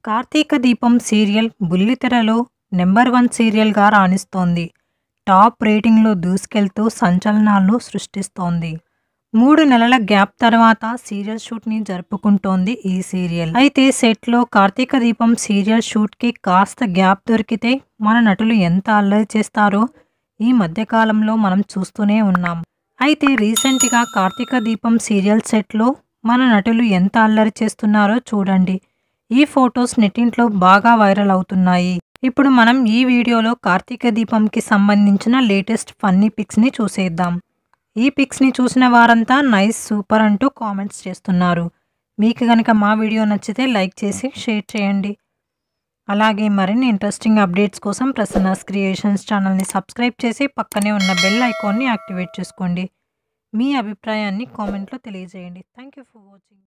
కార్తీక దీపం serial బుల్లితెరలో number one సీరియల్గా రాణిస్తోంది top రేటింగ్లో దూసుకెళ్తూ సంచలనాలు సృష్టిస్తోంది మూడు నెలల గ్యాప్ తర్వాత సీరియల్ షూట్ని జరుపుకుంటోంది ఈ సీరియల్ అయితే సెట్లో కార్తీక దీపం సీరియల్ షూట్కి కాస్త గ్యాప్ దొరికితే మన నటులు ఎంత అల్లరి చేస్తారో ఈ మధ్యకాలంలో మనం చూస్తూనే ఉన్నాం అయితే రీసెంట్గా కార్తీక దీపం సీరియల్ సెట్లో మన నటులు ఎంత అల్లరి చేస్తున్నారో చూడండి ఈ ఫొటోస్ నెట్టింట్లో బాగా వైరల్ అవుతున్నాయి ఇప్పుడు మనం ఈ వీడియోలో కార్తీక దీపంకి సంబంధించిన లేటెస్ట్ ఫన్నీ పిక్స్ని చూసేద్దాం ఈ పిక్స్ని చూసిన వారంతా నైస్ సూపర్ అంటూ కామెంట్స్ చేస్తున్నారు మీకు కనుక మా వీడియో నచ్చితే లైక్ చేసి షేర్ చేయండి అలాగే మరిన్ని ఇంట్రెస్టింగ్ అప్డేట్స్ కోసం ప్రసన్నాస్ క్రియేషన్స్ ఛానల్ని సబ్స్క్రైబ్ చేసి పక్కనే ఉన్న బెల్ ఐకాన్ని యాక్టివేట్ చేసుకోండి మీ అభిప్రాయాన్ని కామెంట్లో తెలియజేయండి థ్యాంక్ యూ ఫర్ వాచింగ్